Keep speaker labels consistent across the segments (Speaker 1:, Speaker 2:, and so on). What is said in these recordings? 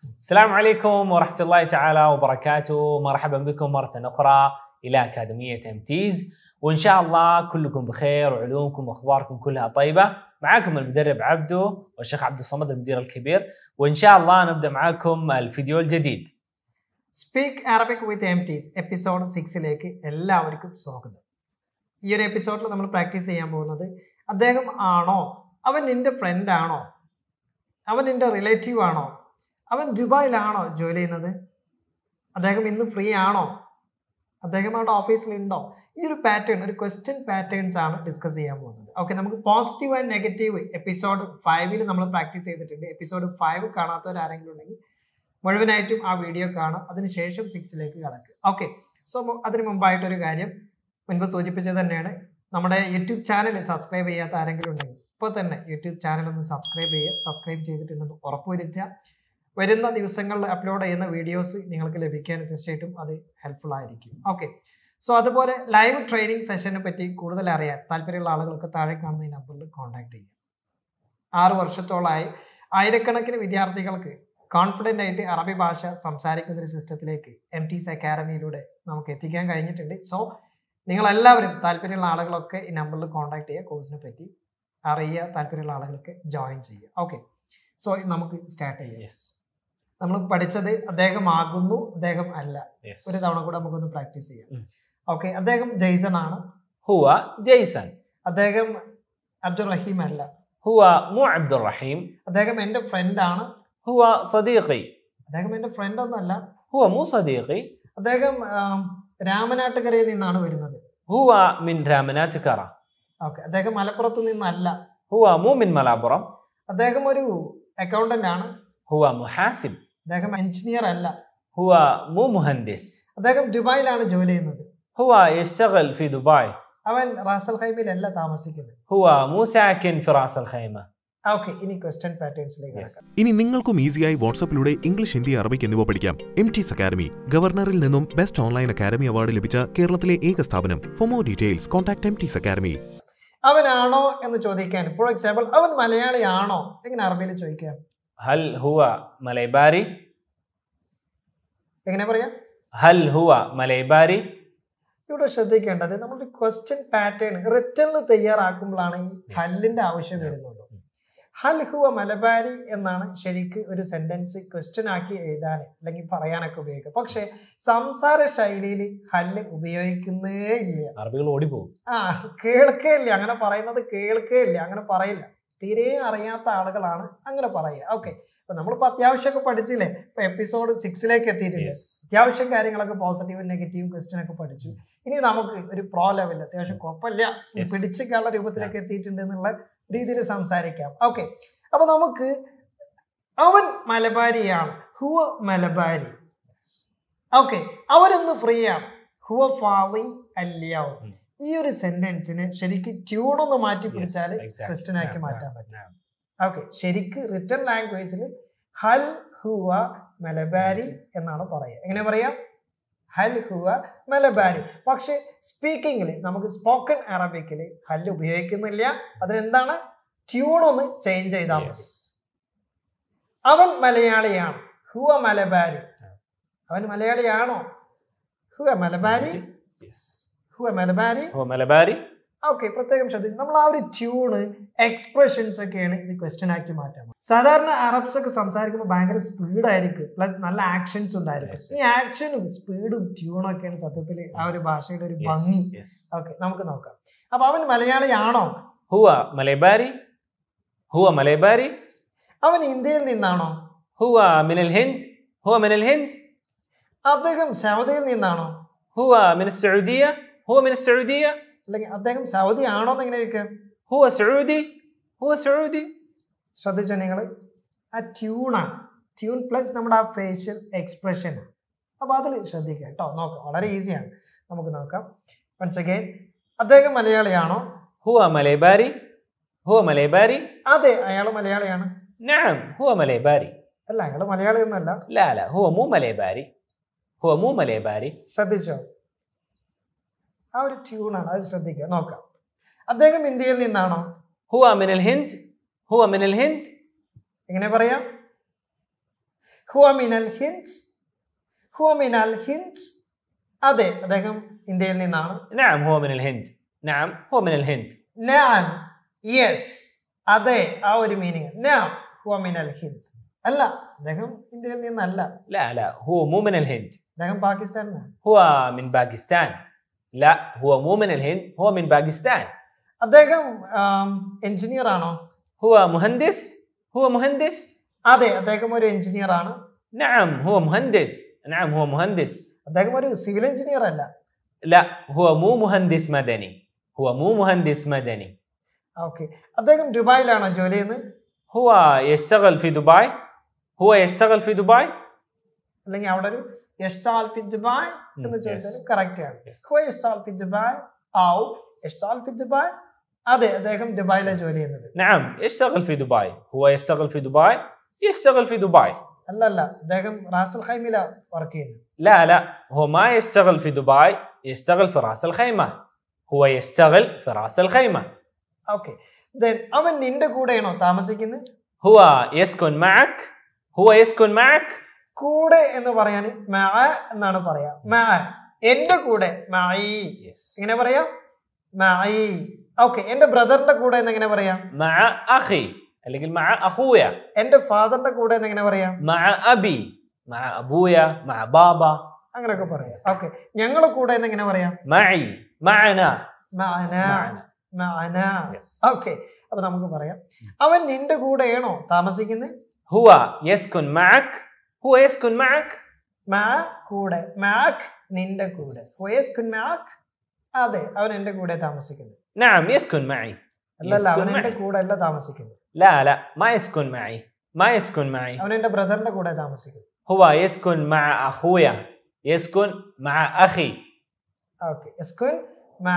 Speaker 1: السلام عليكم ورحمة الله تعالى وبركاته مرحبا بكم مرة أخرى إلى أكاديمية امتيز وإن شاء الله كلكم بخير وعلومكم وأخباركم كلها طيبة معكم المدرب عبدو والشيخ عبد الصمد المدير الكبير وإن شاء الله نبدأ معكم الفيديو الجديد
Speaker 2: speak Arabic with M T's episode സിക്സിലേക്ക് എല്ലാവർക്കും സ്വാഗതം ഈ ഒരു എപ്പിസോഡിൽ നമ്മൾ പ്രാക്ടീസ് ചെയ്യാൻ പോകുന്നത് അദ്ദേഹം ആണോ അവൻ നിന്റെ ഫ്രണ്ട് ആണോ അവൻ നിന്റെ റിലേറ്റീവ് ആണോ അവൻ ദുബായിലാണോ ജോലി ചെയ്യുന്നത് അദ്ദേഹം ഇന്ന് ഫ്രീ ആണോ അദ്ദേഹം അവിടെ ഓഫീസിലുണ്ടോ ഈ ഒരു പാറ്റേൺ ഒരു ക്വസ്റ്റ്യൻ പാറ്റേൺസ് ആണ് ഡിസ്കസ് ചെയ്യാൻ പോകുന്നത് ഓക്കെ നമുക്ക് പോസിറ്റീവ് ആൻഡ് നെഗറ്റീവ് എപ്പിസോഡ് ഫൈവിൽ നമ്മൾ പ്രാക്ടീസ് ചെയ്തിട്ടുണ്ട് എപ്പിസോഡ് ഫൈവ് കാണാത്തവർ ആരെങ്കിലും ഉണ്ടെങ്കിൽ മുഴുവനായിട്ടും ആ വീഡിയോ കാണും അതിനുശേഷം സിക്സിലേക്ക് കടക്കുക ഓക്കെ സോ അതിന് മുമ്പായിട്ടൊരു കാര്യം മുൻപ് സൂചിപ്പിച്ചത് തന്നെയാണ് നമ്മുടെ യൂട്യൂബ് ചാനൽ സബ്സ്ക്രൈബ് ചെയ്യാത്ത ആരെങ്കിലും ഉണ്ടെങ്കിൽ ഇപ്പോൾ തന്നെ യൂട്യൂബ് ചാനൽ ഒന്ന് സബ്സ്ക്രൈബ് ചെയ്യുക സബ്സ്ക്രൈബ് ചെയ്തിട്ടുണ്ടെന്ന് ഉറപ്പുവരുത്തുക വരുന്ന ദിവസങ്ങളിൽ അപ്ലോഡ് ചെയ്യുന്ന വീഡിയോസ് നിങ്ങൾക്ക് ലഭിക്കാൻ തീർച്ചയായിട്ടും അത് ഹെൽപ്ഫുൾ ആയിരിക്കും ഓക്കെ സോ അതുപോലെ ലൈവ് ട്രെയിനിങ് സെഷനെ പറ്റി കൂടുതൽ അറിയാൻ താല്പര്യമുള്ള ആളുകൾക്ക് താഴെ കാണുന്ന ഈ നമ്പറിൽ കോൺടാക്ട് ചെയ്യുക ആറ് വർഷത്തോളമായി ആയിരക്കണക്കിന് വിദ്യാർത്ഥികൾക്ക് കോൺഫിഡൻ്റ് ആയിട്ട് അറബി ഭാഷ സംസാരിക്കുന്ന ഒരു സിസ്റ്റത്തിലേക്ക് എം ടീസ് അക്കാഡമിയിലൂടെ നമുക്ക് എത്തിക്കാൻ കഴിഞ്ഞിട്ടുണ്ട് സോ നിങ്ങളെല്ലാവരും താല്പര്യമുള്ള ആളുകളൊക്കെ ഈ നമ്പറിൽ കോൺടാക്ട് ചെയ്യുക കോഴ്സിനെ പറ്റി അറിയുക താല്പര്യമുള്ള ആളുകൾക്ക് ജോയിൻ ചെയ്യുക ഓക്കെ സോ നമുക്ക് സ്റ്റാർട്ട് ചെയ്യാം
Speaker 1: yes.
Speaker 2: നമ്മൾ പഠിച്ചത് അദ്ദേഹം ആകുന്നു അദ്ദേഹം അല്ല
Speaker 1: Yes.
Speaker 2: ഒരു തവണ കൂടെ നമുക്കൊന്ന് പ്രാക്ടീസ് ചെയ്യാം
Speaker 1: ഉം.
Speaker 2: ഓക്കെ അദ്ദേഹം ജെയ്സൺ ആണ്
Speaker 1: هو جيسون
Speaker 2: അദ്ദേഹം അബ്ദുൾ റഹീം അല്ല
Speaker 1: هو مو عبد الرحيم
Speaker 2: അദ്ദേഹം എൻ്റെ ഫ്രണ്ട് ആണ്
Speaker 1: هو صديقي
Speaker 2: അദ്ദേഹം എൻ്റെ ഫ്രണ്ട് ഒന്നല്ല
Speaker 1: هو مو صديقي
Speaker 2: അദ്ദേഹം ആം, രാമനാട്ടുകരയിൽ നിന്നാണ് വരുന്നത്
Speaker 1: هو من رامنات كرة
Speaker 2: ഓക്കെ അദ്ദേഹം മലപ്പുറത്ത് നിന്നല്ല
Speaker 1: هو مو من ملابرم
Speaker 2: അദ്ദേഹം ഒരു അക്കൗണ്ടന്റ് ആണ്
Speaker 1: هو محاسب
Speaker 2: അദ്ദേഹം എഞ്ചിനീയർ അല്ല
Speaker 1: هو مو مهندس
Speaker 2: അദ്ദേഹം ദുബായിലാണ് ജോലി ചെയ്യുന്നത്
Speaker 1: هو يشتغل في دبي
Speaker 2: അവൻ റാസൽ ഹൈമിലല്ല താമസിക്കുന്നത്
Speaker 1: هو مو ساكن في راس الخيمة
Speaker 2: ഓക്കെ ഇനി ക്വസ്റ്റ്യൻ പാറ്റേൺസിലേക്ക്
Speaker 1: Yes.
Speaker 2: കിടക്കാം
Speaker 3: ഇനി നിങ്ങൾക്കും ഈസിയായി വാട്സാപ്പിലൂടെ ഇംഗ്ലീഷ് ഹിന്ദി അറബിക് എന്നിവ പഠിക്കാം എം ടീസ് അക്കാദമി ഗവർണറിൽ നിന്നും ബെസ്റ്റ് ഓൺലൈൻ അക്കാദമി അവാർഡ് ലഭിച്ച കേരളത്തിലെ ഏക സ്ഥാപനം for more details contact M T's academy
Speaker 2: അവനാണോ എന്ന് ചോദിക്കാൻ ഫോർ എക്സാമ്പിൾ അവൻ മലയാളിയാണോ എങ്ങനെ അറബിയിൽ ചോദിക്കാം
Speaker 1: هل هو مليباري؟
Speaker 2: എങ്ങനെ പറയാം
Speaker 1: هل هو مليباري؟
Speaker 2: ഇവിടെ ശ്രദ്ധിക്കേണ്ടത് നമ്മുടെ ക്വസ്റ്റ്യൻ പാറ്റേൺ റിട്ടേണിൽ തയ്യാറാക്കുമ്പോഴാണ് ഈ ഹല്ലിന്റെ ആവശ്യം വരുന്നുള്ളൂ ഹൽ ഹുവ മലബാരി എന്നാണ് ശരിക്ക് ഒരു സെന്റൻസ് ക്വസ്റ്റ്യൻ ആക്കി എഴുതാൻ അല്ലെങ്കിൽ പറയാനൊക്കെ ഉപയോഗിക്കുക പക്ഷേ സംസാര ശൈലിയിൽ ഹല്ല് ഉപയോഗിക്കുന്നേ ഇല്ല
Speaker 1: അറബികൾ ഓടിപ്പോകും
Speaker 2: ആ കേൾക്കേ ഇല്ല അങ്ങനെ പറയുന്നത് കേൾക്കേ ഇല്ല അങ്ങനെ പറയില്ല തീരെ അറിയാത്ത ആളുകളാണ് അങ്ങനെ പറയുക ഓക്കെ അപ്പൊ നമ്മളിപ്പോ അത്യാവശ്യമൊക്കെ പഠിച്ചില്ലേ ഇപ്പൊ എപ്പിസോഡ് സിക്സിലേക്ക് എത്തിയിട്ടുണ്ട്
Speaker 1: Yes.
Speaker 2: അത്യാവശ്യം കാര്യങ്ങളൊക്കെ പോസിറ്റീവും നെഗറ്റീവും ക്വസ്റ്റ്യൻ ഒക്കെ പഠിച്ചു ഇനി നമുക്ക് ഒരു പ്രോ ലെവൽ അത്യാവശ്യം കുഴപ്പമില്ല
Speaker 1: Yes.
Speaker 2: പിടിച്ചിട്ടുള്ള രൂപത്തിലേക്ക് എത്തിയിട്ടുണ്ട് എന്നുള്ള രീതിയിൽ സംസാരിക്കാം ഓക്കെ അപ്പൊ നമുക്ക് അവൻ മലബാരിയാണ് ഹുവ മലബാരി ഓക്കെ അവരൊന്ന് ഫ്രീ ആണ് ഹുവ ഫാളി അല്യാവും
Speaker 1: ഉം.
Speaker 2: ഈ ഒരു സെന്റൻസിന് ശരിക്ക് ട്യൂണൊന്ന് മാറ്റി
Speaker 1: Yes,
Speaker 2: പിടിച്ചാൽ
Speaker 1: exactly.
Speaker 2: ക്വസ്റ്റ്യൻ ആക്കി
Speaker 1: Naam,
Speaker 2: മാറ്റാൻ
Speaker 1: naam,
Speaker 2: പറ്റും
Speaker 1: naam.
Speaker 2: ഓക്കെ ശരിക്ക് റിട്ടേൺ ലാംഗ്വേജിൽ ഹൽ ഹുവ മലബാരി എന്നാണ് പറയുക എങ്ങനെ പറയാം ഹൽ ഹുവ മലബാരി പക്ഷെ സ്പീക്കിങ്ങിൽ നമുക്ക് സ്പോക്കൺ അറബിക്കിൽ ഹൽ ഉപയോഗിക്കുന്നില്ല അതിനെന്താണ് ട്യൂൺ ഒന്ന് ചേഞ്ച് ചെയ്താൽ മതി
Speaker 1: Yes.
Speaker 2: അവൻ മലയാളിയാണ് ഹുവ മലബാരി അവൻ മലയാളിയാണോ ഹുവ മലബാരി
Speaker 1: Yes.
Speaker 2: ഹുവ മലബാരി
Speaker 1: هو ملباري؟
Speaker 2: ഓക്കെ പ്രത്യേകം ശ്രദ്ധിക്കും നമ്മൾ ആ ഒരു ട്യൂണ് എക്സ്പ്രഷൻസ് ഒക്കെയാണ് ഇത് ക്വസ്റ്റ്യൻ ആക്കി മാറ്റാൻ പോകുന്നത്. സാധാരണ അറബ്സ് ഒക്കെ സംസാരിക്കുമ്പോൾ ഭയങ്കര സ്പീഡായിരിക്കും പ്ലസ് നല്ല ആക്ഷൻസ് ഉണ്ടായിരിക്കും
Speaker 1: Yes,
Speaker 2: ഈ ആക്ഷനും സ്പീഡും ട്യൂണും ഒക്കെയാണ് സത്യത്തിൽ ആ ഒരു ഭാഷയുടെ ഒരു
Speaker 1: Yes,
Speaker 2: ഭംഗി
Speaker 1: yes.
Speaker 2: ഓക്കെ നമുക്ക് നോക്കാം അപ്പൊ അവൻ മലയാളിയാണോ
Speaker 1: هو مليباري؟ هو مليباري؟
Speaker 2: അവൻ ഇന്ത്യയിൽ നിന്നാണോ
Speaker 1: هو من الهند؟ هو من الهند؟
Speaker 2: അദ്ദേഹം സൗദിയിൽ നിന്നാണോ
Speaker 1: هو من السعودية؟ هو من السعودية؟
Speaker 2: അല്ലെങ്കിൽ അദ്ദേഹം സൗദി ആണോ എന്ന് എങ്ങനെ ചോദിക്കാം
Speaker 1: هو سعودي؟ هو سعودي؟
Speaker 2: ശ്രദ്ധിച്ചോ നിങ്ങൾ ആ ട്യൂണാണ് ട്യൂൺ പ്ലസ് നമ്മുടെ ആ ഫേഷ്യൽ എക്സ്പ്രഷൻ അപ്പോൾ അതിൽ ശ്രദ്ധിക്കുക കേട്ടോ നോക്കാം വളരെ ഈസിയാണ് നമുക്ക് നോക്കാം വൺസ് അഗൈൻ അദ്ദേഹം മലയാളിയാണോ
Speaker 1: هو مليباري؟ هو مليباري؟
Speaker 2: അതെ അയാൾ മലയാളിയാണ്
Speaker 1: نعم هو مليباري
Speaker 2: അല്ല അയാൾ മലയാളി ഒന്നല്ല
Speaker 1: لا لا هو مو مليباري هو مو مليباري
Speaker 2: ശ്രദ്ധിച്ചോ ആ ഒരു ട്യൂണാണ് അത് ശ്രദ്ധിക്കുക നോക്കാം അദ്ദേഹം ഇന്ത്യയിൽ നിന്നാണോ
Speaker 1: هو من الهند هو من الهند
Speaker 2: എങ്ങനെ പറയാം ഹുവ മിനൽ ഹിൻസ് ഹുവ മിനൽ ഹിൻസ് അതെ അദ്ദേഹം ഇന്ത്യയിൽ നിന്നാണ്
Speaker 1: نعم هو من الهند نعم هو من الهند
Speaker 2: ഞാൻ യെസ് അതെ ആ ഒരു മീനിങ് ഞാൻ ഹുവ മിനൽ ഹിൻസ് അല്ല അദ്ദേഹം ഇന്ത്യയിൽ നിന്നല്ല
Speaker 1: لا لا هو مو من الهند
Speaker 2: അദ്ദേഹം പാകിസ്ഥാനിലാണ്
Speaker 1: هو من باكستان لا هو مو من الهند هو من باكستان
Speaker 2: അദ്ദേഹം എഞ്ചിനീയർ ആണോ
Speaker 1: هو مهندس هو مهندس
Speaker 2: അതെ അദ്ദേഹം ഒരു എഞ്ചിനീയർ ആണ്
Speaker 1: نعم هو مهندس نعم هو مهندس
Speaker 2: അദ്ദേഹം ഒരു സിവിൽ എഞ്ചിനീയർ അല്ല
Speaker 1: لا هو مو مهندس مدني هو مو مهندس مدني
Speaker 2: ഓക്കെ അദ്ദേഹം ദുബായിലാണോ ജോലി ചെയ്യുന്നത്
Speaker 1: هو يشتغل في دبي هو يشتغل في دبي
Speaker 2: അല്ലെങ്കിൽ അവിടെ ഒരു യഷ്ടാൽ ഫി ദുബായ് എന്ന്
Speaker 1: Mm, yes.
Speaker 2: ചോദിച്ചാൽ കറക്റ്റ് ആണ്
Speaker 1: Yes.
Speaker 2: ഹുവ യഷ്ടാൽ ഫി ദുബായ് ഔ യഷ്ടാൽ ഫി ദുബായ് അതെ അദ്ദേഹം ദുബായിലാണ് ജോലി ചെയ്യുന്നത്
Speaker 1: نعم يشتغل في دبي هو يشتغل في دبي يشتغل في دبي
Speaker 2: അല്ല അല്ല അദ്ദേഹം റാസൽ ഖൈമില വർക്ക് ചെയ്യുന്നത്
Speaker 1: لا لا هو ما يشتغل في دبي يشتغل في راس الخيمة هو يشتغل في راس الخيمة
Speaker 2: ഓക്കെ ദെൻ അവൻ നിന്റെ കൂടെയാണോ താമസിക്കുന്നത്
Speaker 1: هو يسكن معك هو يسكن معك
Speaker 2: കൂടെ എന്ന് പറയാൻ മാ എന്നാണ് പറയാ മാ എന്റെ കൂടെ മായി
Speaker 1: yes.
Speaker 2: എങ്ങനെ പറയാം മായി ഓക്കെ എന്റെ ബ്രദറിന്റെ കൂടെ എന്ന് എങ്ങനെ പറയാം
Speaker 1: مع أخي اللي قل مع أخويا
Speaker 2: എന്റെ ഫാദറിന്റെ കൂടെ എന്ന് എങ്ങനെ പറയാം
Speaker 1: مع أبي مع أبويا مع بابا
Speaker 2: അങ്ങനെയൊക്കെ പറയാം ഓക്കെ ഞങ്ങളെ കൂടെ എന്ന് എങ്ങനെ പറയാം
Speaker 1: معي معنا
Speaker 2: മഅന
Speaker 1: معنا
Speaker 2: മഅന
Speaker 1: yes.
Speaker 2: ഓക്കെ അപ്പൊ നമുക്ക് പറയാം അവൻ നിന്റെ കൂടെയാണോ താമസിക്കുന്നത്
Speaker 1: هو يسكن معك هو يسكن معك
Speaker 2: മാ കൂടെ മാക് നിന്റെ കൂടെ വയസ്കുൻ മാക് അതെ അവൻ എന്റെ കൂടെ താമസിക്കുന്നത്
Speaker 1: نعم يسكن معي
Speaker 2: അല്ലല്ല അവൻ
Speaker 1: يسكن
Speaker 2: എന്റെ
Speaker 1: معي
Speaker 2: കൂടെ അല്ല താമസിക്കുന്നത്
Speaker 1: لا لا ما يسكن معي ما يسكن معي
Speaker 2: അവൻ എന്റെ ബ്രദറിന്റെ കൂടെ താമസിക്കുന്നു
Speaker 1: هو يسكن مع أخويا يسكن مع أخي
Speaker 2: ഓക്കെ യസ്കുൻ മാ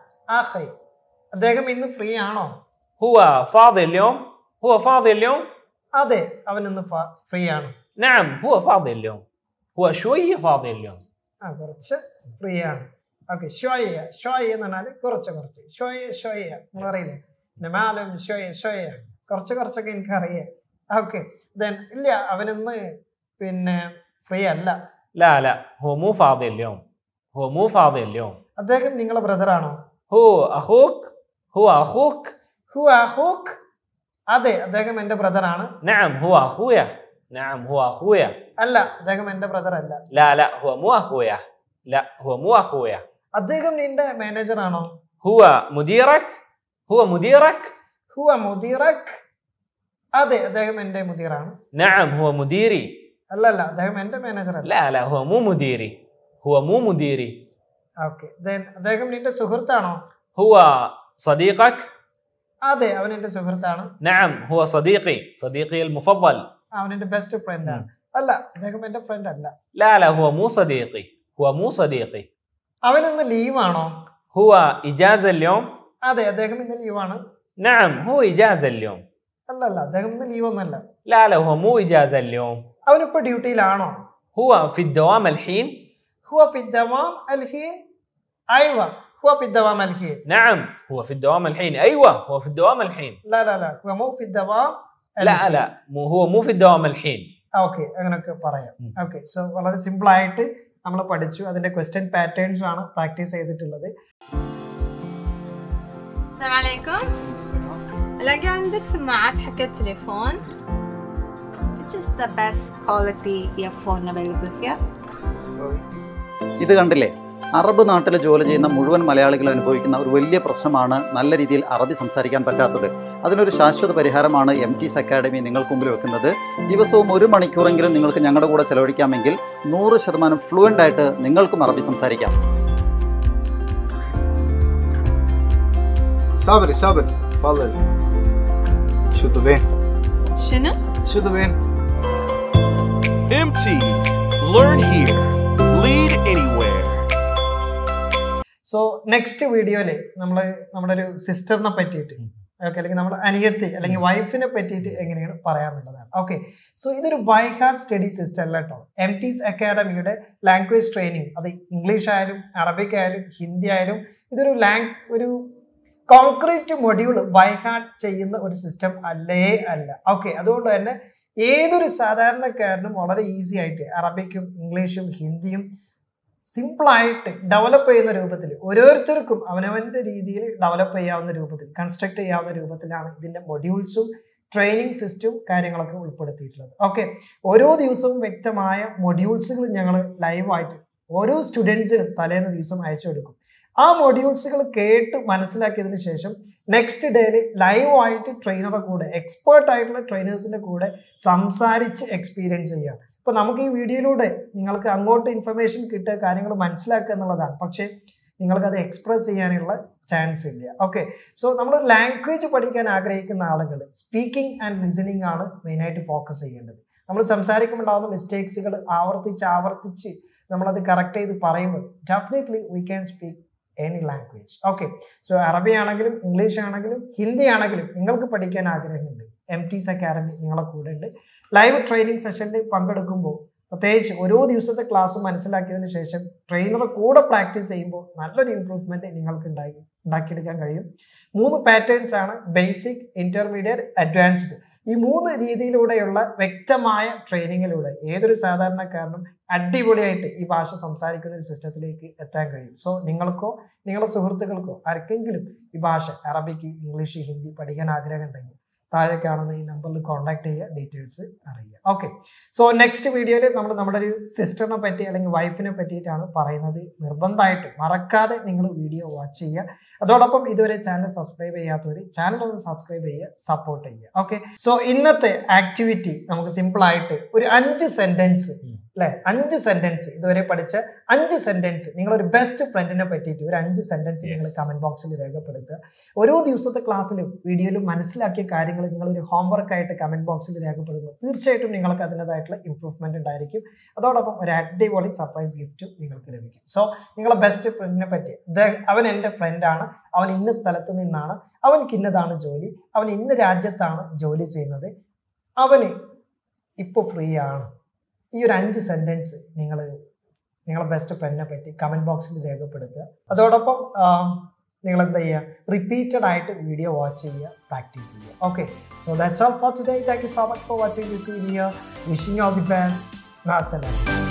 Speaker 2: ആഖി അദ്ദേഹം ഇന്ന് ഫ്രീ ആണോ
Speaker 1: هو فاضي اليوم هو فاضي اليوم
Speaker 2: അതെ അവൻ ഇന്ന് ഫ്രീ ആണ്
Speaker 1: نعم هو فاضي اليوم هو شوية فاضي اليوم
Speaker 2: ആ കുറച്ച് ഫ്രീ ആണ് ഓക്കെ ഷോയ ഷോയ എന്ന് പറഞ്ഞാൽ കുറച്ച് കുറച്ച് ഷോയ ഷോയ നിങ്ങൾ അറിയില്ലേ നമാലും ഷോയ ഷോയ കുറച്ച് കുറച്ചൊക്കെ എനിക്ക് അറിയാം ഓക്കെ ദെൻ ഇല്ല അവനിന്ന് പിന്നെ ഫ്രീ അല്ല
Speaker 1: لا لا هو مو فاضي اليوم هو مو فاضي اليوم
Speaker 2: അദ്ദേഹം നിങ്ങളെ ബ്രദറാണോ
Speaker 1: هو أخوك هو أخوك
Speaker 2: ഹു അഹൂക്ക് അതെ അദ്ദേഹം എന്റെ ബ്രദറാണ്
Speaker 1: نعم هو أخويا نعم هو أخويا
Speaker 2: അല്ല അദ്ദേഹം എന്റെ ബ്രദർ അല്ല
Speaker 1: لا لا هو مو أخويا لا هو مو أخويا
Speaker 2: അദ്ദേഹം നിന്റെ മാനേജർ ആണോ
Speaker 1: هو مديرك هو مديرك
Speaker 2: ഹുവ മുദീറക് അതെ അദ്ദേഹം എന്റെ മുദീറാണ്
Speaker 1: نعم هو مديري
Speaker 2: അല്ല അല്ല അദ്ദേഹം എന്റെ മാനേജർ അല്ല
Speaker 1: لا لا هو مو مديري هو مو مديري
Speaker 2: ഓക്കെ ദെൻ അദ്ദേഹം നിന്റെ സുഹൃത്താണോ
Speaker 1: هو صديقك
Speaker 2: അതെ അവൻ എന്റെ സുഹൃത്താണ്
Speaker 1: نعم هو صديقي صديقي المفضل
Speaker 2: അവൻ എന്റെ ബെസ്റ്റ് ഫ്രണ്ട് ആണ് അല്ല അദ്ദേഹം എന്റെ ഫ്രണ്ട് അല്ല
Speaker 1: لا لا هو مو صديقي هو مو صديقي
Speaker 2: അവൻ ഇന്ന് ലീവാണോ
Speaker 1: هو إجازة اليوم
Speaker 2: അതെ അദ്ദേഹം ഇന്ന് ലീവാണ്
Speaker 1: نعم هو إجازة اليوم
Speaker 2: അല്ല അല്ല അദ്ദേഹം ഇന്ന് ലീവ് ഒന്നല്ല
Speaker 1: لا لا هو مو إجازة اليوم
Speaker 2: അവനിപ്പോ ഡ്യൂട്ടിയിലാണോ
Speaker 1: هو في الدوام الحين
Speaker 2: ഹുവ ഫിദ്ദവാം അൽഹീൻ ഐവ ഹുവ ഫിദ്ദവാം അൽഹീൻ
Speaker 1: نعم هو في الدوام الحين أيوة هو في الدوام الحين
Speaker 2: لا لا لا ഹുവ മു ഫിദ്ദവാം
Speaker 1: لا لا مو هو مو في الدوام الحين
Speaker 2: ഓക്കെ അങ്ങനെയൊക്കെ പറയാം
Speaker 1: ഉം.
Speaker 2: ഓക്കെ സോ വളരെ സിമ്പിൾ ആയിട്ട് നമ്മൾ പഠിച്ചു അതിന്റെ ക്വസ്റ്റ്യൻ പാറ്റേൺസ് ആണ് പ്രാക്ടീസ് ചെയ്തിട്ടുള്ളത്
Speaker 4: السلام عليكم الاقي عندك سماعات حق التليفون Which is the best quality earphone available here?
Speaker 5: ഇത് കണ്ടില്ലേ അറബ് നാട്ടിൽ ജോലി ചെയ്യുന്ന മുഴുവൻ മലയാളികൾ അനുഭവിക്കുന്ന ഒരു വലിയ പ്രശ്നമാണ് നല്ല രീതിയിൽ അറബി സംസാരിക്കാൻ പറ്റാത്തത് അതിനൊരു ശാശ്വത പരിഹാരമാണ് എം ടീസ് അക്കാഡമി നിങ്ങൾക്ക് മുമ്പിൽ വെക്കുന്നത് ദിവസവും ഒരു മണിക്കൂറെങ്കിലും നിങ്ങൾക്ക് ഞങ്ങളുടെ കൂടെ ചെലവഴിക്കാമെങ്കിൽ നൂറ് ശതമാനം ഫ്ലുവൻ്റ് ആയിട്ട് നിങ്ങൾക്കും അറബി സംസാരിക്കാം
Speaker 6: صابري صابري تفضل شو طبين
Speaker 4: شنو؟
Speaker 6: شو طبين
Speaker 7: MTs. Learn here. Lead anywhere.
Speaker 2: So next വീഡിയോയില് നമ്മൾ നമ്മുടെ ഒരു സിസ്റ്ററിനെ പറ്റിയിട്ട് ഓക്കെ അല്ലെങ്കിൽ നമ്മുടെ അനിയത്തി അല്ലെങ്കിൽ വൈഫിനെ പറ്റിയിട്ട് എങ്ങനെയാണ് പറയാന്നുള്ളതാണ് ഓക്കെ സോ ഇതൊരു ബൈ ഹാർട്ട് സ്റ്റഡി സിസ്റ്റം അല്ല കേട്ടോ എം ടീസ് അക്കാഡമിയുടെ ലാംഗ്വേജ് ട്രെയിനിങ് അത് ഇംഗ്ലീഷ് ആയാലും അറബിക് ആയാലും ഹിന്ദി ആയാലും ഇതൊരു ലാംഗ് ഒരു കോൺക്രീറ്റ് മൊഡ്യൂൾ ബൈ ഹാർട്ട് ചെയ്യുന്ന ഒരു സിസ്റ്റം അല്ലേ അല്ല ഓക്കെ അതുകൊണ്ട് തന്നെ ഏതൊരു സാധാരണക്കാരനും വളരെ ഈസി ആയിട്ട് അറബിക്കും ഇംഗ്ലീഷും ഹിന്ദിയും സിമ്പിളായിട്ട് ഡെവലപ്പ് ചെയ്യുന്ന രൂപത്തിൽ ഓരോരുത്തർക്കും അവനവൻ്റെ രീതിയിൽ ഡെവലപ്പ് ചെയ്യാവുന്ന രൂപത്തിൽ കൺസ്ട്രക്ട് ചെയ്യാവുന്ന രൂപത്തിലാണ് ഇതിൻ്റെ മൊഡ്യൂൾസും ട്രെയിനിങ് സിസ്റ്റവും കാര്യങ്ങളൊക്കെ ഉൾപ്പെടുത്തിയിട്ടുള്ളത് ഓക്കെ ഓരോ ദിവസവും വ്യക്തമായ മൊഡ്യൂൾസുകൾ ഞങ്ങൾ ലൈവായിട്ട് ഓരോ സ്റ്റുഡൻസിനും തലേന്ന് ദിവസം അയച്ചു കൊടുക്കും ആ മൊഡ്യൂൾസുകൾ കേട്ട് മനസ്സിലാക്കിയതിന് ശേഷം നെക്സ്റ്റ് ഡേയിൽ ലൈവായിട്ട് ട്രെയിനറുടെ കൂടെ എക്സ്പേർട്ട് ആയിട്ടുള്ള ട്രെയിനേഴ്സിൻ്റെ കൂടെ സംസാരിച്ച് എക്സ്പീരിയൻസ് ചെയ്യാം ഇപ്പോൾ നമുക്ക് ഈ വീഡിയോയിലൂടെ നിങ്ങൾക്ക് അങ്ങോട്ട് ഇൻഫർമേഷൻ കിട്ടുക കാര്യങ്ങൾ മനസ്സിലാക്കുക എന്നുള്ളതാണ് പക്ഷേ നിങ്ങൾക്കത് എക്സ്പ്രസ് ചെയ്യാനുള്ള ചാൻസ് ഇല്ല ഓക്കെ സോ നമ്മൾ ലാംഗ്വേജ് പഠിക്കാൻ ആഗ്രഹിക്കുന്ന ആളുകൾ സ്പീക്കിംഗ് ആൻഡ് ലിസണിങ് ആണ് മെയിനായിട്ട് ഫോക്കസ് ചെയ്യേണ്ടത് നമ്മൾ സംസാരിക്കുമ്പോൾ ഉണ്ടാകുന്ന മിസ്റ്റേക്സുകൾ ആവർത്തിച്ച് ആവർത്തിച്ച് നമ്മളത് കറക്റ്റ് ചെയ്ത് പറയുമ്പോൾ definitely we can speak any language okay so അറബി ആണെങ്കിലും ഇംഗ്ലീഷ് ആണെങ്കിലും ഹിന്ദി ആണെങ്കിലും നിങ്ങൾക്ക് പഠിക്കാൻ ആഗ്രഹമുണ്ട് എം ടീസ് അക്കാരമി നിങ്ങളെ കൂടെ ഉണ്ട് ലൈവ് ട്രെയിനിങ് സെഷനിൽ പങ്കെടുക്കുമ്പോൾ പ്രത്യേകിച്ച് ഓരോ ദിവസത്തെ ക്ലാസ് മനസ്സിലാക്കിയതിന് ശേഷം ട്രെയിനറെ കൂടെ പ്രാക്ടീസ് ചെയ്യുമ്പോൾ നല്ലൊരു ഇമ്പ്രൂവ്മെൻറ്റ് നിങ്ങൾക്ക് ഉണ്ടാക്കി ഉണ്ടാക്കിയെടുക്കാൻ കഴിയും മൂന്ന് പാറ്റേൺസ് ആണ് ബേസിക് ഇൻ്റർമീഡിയറ്റ് അഡ്വാൻസ്ഡ് ഈ മൂന്ന് രീതിയിലൂടെയുള്ള വ്യക്തമായ ട്രെയിനിങ്ങിലൂടെ ഏതൊരു സാധാരണക്കാരനും അടിപൊളിയായിട്ട് ഈ ഭാഷ സംസാരിക്കുന്ന ഒരു സിസ്റ്റത്തിലേക്ക് എത്താൻ കഴിയും സോ നിങ്ങൾക്കോ നിങ്ങളുടെ സുഹൃത്തുക്കൾക്കോ ആർക്കെങ്കിലും ഈ ഭാഷ അറബിക്ക് ഇംഗ്ലീഷ് ഹിന്ദി പഠിക്കാൻ ആഗ്രഹം ഉണ്ടെങ്കിൽ താഴെ കാണുന്ന ഈ നമ്പറിൽ കോൺടാക്ട് ചെയ്യുക ഡീറ്റെയിൽസ് അറിയുക ഓക്കെ സോ നെക്സ്റ്റ് വീഡിയോയിൽ നമ്മൾ നമ്മുടെ ഒരു സിസ്റ്ററിനെ പറ്റി അല്ലെങ്കിൽ വൈഫിനെ പറ്റിയിട്ടാണ് പറയുന്നത് നിർബന്ധമായിട്ടും മറക്കാതെ നിങ്ങൾ വീഡിയോ വാച്ച് ചെയ്യുക അതോടൊപ്പം ഇതുവരെ ചാനൽ സബ്സ്ക്രൈബ് ചെയ്യാത്തവർ ചാനൽ ഒന്ന് സബ്സ്ക്രൈബ് ചെയ്യുക സപ്പോർട്ട് ചെയ്യുക ഓക്കെ സോ ഇന്നത്തെ ആക്ടിവിറ്റി നമുക്ക് സിമ്പിൾ ആയിട്ട് ഒരു അഞ്ച് സെന്റൻസ് അല്ലെ അഞ്ച് സെന്റൻസ് ഇതുവരെ പഠിച്ച അഞ്ച് സെന്റൻസ് നിങ്ങളൊരു ബെസ്റ്റ് ഫ്രണ്ടിനെ പറ്റിയിട്ട് ഒരു അഞ്ച് സെന്റൻസ് നിങ്ങൾ കമന്റ് ബോക്സിൽ രേഖപ്പെടുത്തുക ഓരോ ദിവസത്തെ ക്ലാസ്സിലും വീഡിയോയിലും മനസ്സിലാക്കിയ കാര്യങ്ങൾ നിങ്ങളൊരു ഹോംവർക്ക് ആയിട്ട് കമന്റ് ബോക്സിൽ രേഖപ്പെടുത്തുക തീർച്ചയായിട്ടും നിങ്ങൾക്ക് അതിൻ്റെതായിട്ടുള്ള ഇമ്പ്രൂവ്മെന്റ് ഉണ്ടായിരിക്കും അതോടൊപ്പം ഒരു അടിപൊളി സർപ്രൈസ് ഗിഫ്റ്റും നിങ്ങൾക്ക് ലഭിക്കും സോ നിങ്ങളെ ബെസ്റ്റ് ഫ്രണ്ടിനെ പറ്റി അദ്ദേഹം അവൻ എൻ്റെ ഫ്രണ്ടാണ് അവൻ ഇന്ന സ്ഥലത്ത് നിന്നാണ് അവൻക്ക് ഇന്നതാണ് ജോലി അവൻ ഇന്ന രാജ്യത്താണ് ജോലി ചെയ്യുന്നത് അവന് ഇപ്പോൾ ഫ്രീ ആണ് ഈ ഒരു അഞ്ച് സെൻറ്റൻസ് നിങ്ങൾ നിങ്ങളെ ബെസ്റ്റ് ഫ്രണ്ടിനെ പറ്റി കമൻറ്റ് ബോക്സിൽ രേഖപ്പെടുത്തുക അതോടൊപ്പം നിങ്ങൾ എന്താ ചെയ്യുക റിപ്പീറ്റഡ് ആയിട്ട് വീഡിയോ വാച്ച് ചെയ്യുക പ്രാക്ടീസ് ചെയ്യുക okay so that's all for today thank you so much for watching this video wishing all the best മാസലാം